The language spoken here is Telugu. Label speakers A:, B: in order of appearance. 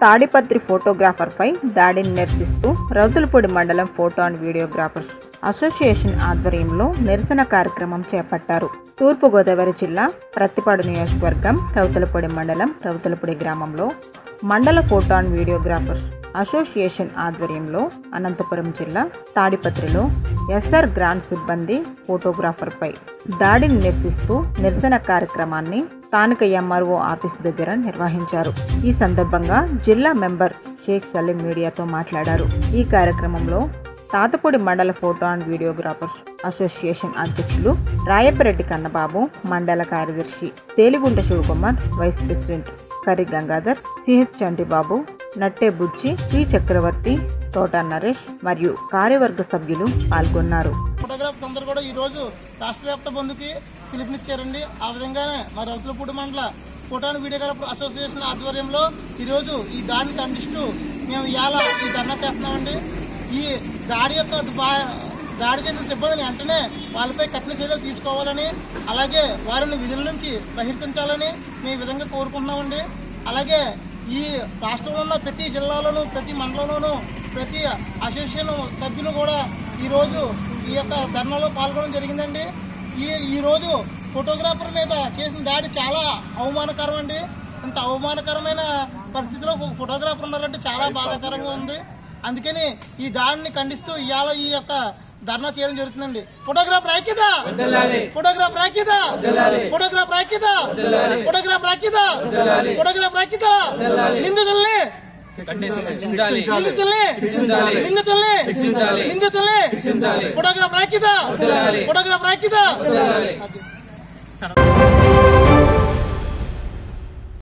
A: తాడిపత్రి ఫోటోగ్రాఫర్పై దాడిని నిరసిస్తూ రౌతులపూడి మండలం ఫోటో అండ్ వీడియోగ్రాఫర్స్ అసోసియేషన్ ఆధ్వర్యంలో నిరసన కార్యక్రమం చేపట్టారు తూర్పుగోదావరి జిల్లా ప్రత్తిపాడు నియోజకవర్గం రౌతులపూడి మండలం రౌతులపూడి గ్రామంలో మండల ఫోటో అండ్ వీడియోగ్రాఫర్స్ అసోసియేషన్ ఆధ్వర్యంలో అనంతపురం జిల్లా తాడిపత్రిలో ఎస్ఆర్ గ్రాండ్ సిబ్బంది ఫోటోగ్రాఫర్పై దాడిని నిరసిస్తూ నిరసన కార్యక్రమాన్ని స్థానిక ఎంఆర్ఓ ఆఫీస్ దగ్గర నిర్వహించారు ఈ సందర్భంగా జిల్లా మెంబర్ షేక్ సలీం మీడియాతో మాట్లాడారు ఈ కార్యక్రమంలో తాతపూడి మండల ఫోటో అండ్ వీడియోగ్రాఫర్స్ అసోసియేషన్ అధ్యక్షులు రాయపరెడ్డి కన్నబాబు మండల కార్యదర్శి తేలిగుంట Shivakumar vice president Kari Gangadhar CH Chantibabu Natte Buchi T Chakravarthi Thota Naresh మరియు కార్యవర్గ సభ్యులు పాల్గొన్నారు
B: ఫోటోగ్రాఫర్స్ అందరూ కూడా ఈ రోజు రాష్ట్ర వ్యాప్త బంధుకి పిలుపునిచ్చారండి ఆ విధంగానే మా రౌతులపూడి మండల ఫోటో అండ్ వీడియోగ్రాఫర్ అసోసియేషన్ ఆధ్వర్యంలో ఈ రోజు ఈ దాడిని ఖండిస్తూ మేము ఇవాళ ఈ ధర్నా చేస్తున్నామండి ఈ దాడి యొక్క బా- దాడి చేసిన సిబ్బందిని వెంటనే వాళ్ళపై కఠిన చర్యలు తీసుకోవాలని అలాగే వారిని విధుల నుంచి బహిష్కరించాలని మేము ఈ విధంగా కోరుకుంటున్నామండి అలాగే ఈ రాష్ట్రంలో ఉన్న ప్రతి జిల్లాలోనూ ప్రతి మండలంలోనూ ప్రతి అసోసియేషన్ సభ్యులు కూడా ఈ రోజు ఈ యొక్క ధర్నాలో పాల్గొనడం జరిగిందండి ఈ ఈ రోజు ఫోటోగ్రాఫర్ మీద చేసిన దాడి చాలా అవమానకరం అండి ఇంత అవమానకరమైన పరిస్థితిలో ఒక ఫోటోగ్రాఫర్ ఉన్నారంటే చాలా బాధాకరంగా ఉంది అందుకని ఈ దాడిని ఖండిస్తూ ఇవాళ ఈ యొక్క ధర్నా చేయడం జరుగుతుందండి ఫోటోగ్రాఫర్ ఐక్యత ఫోటోగ్రాఫర్ ఐక్యత ఫోటోగ్రాఫర్ ఐక్యత ఫోటోగ్రాఫర్ ఐక్యత ఫోటోగ్రాఫర్ ఐక్యత నిందితుల్ని నిందితుల్ని నిందితుల్ని నిందితుల్ని ఫోటోగ్రాఫర్ ఐక్యత ఫోటోగ్రాఫర్ ఐక్యత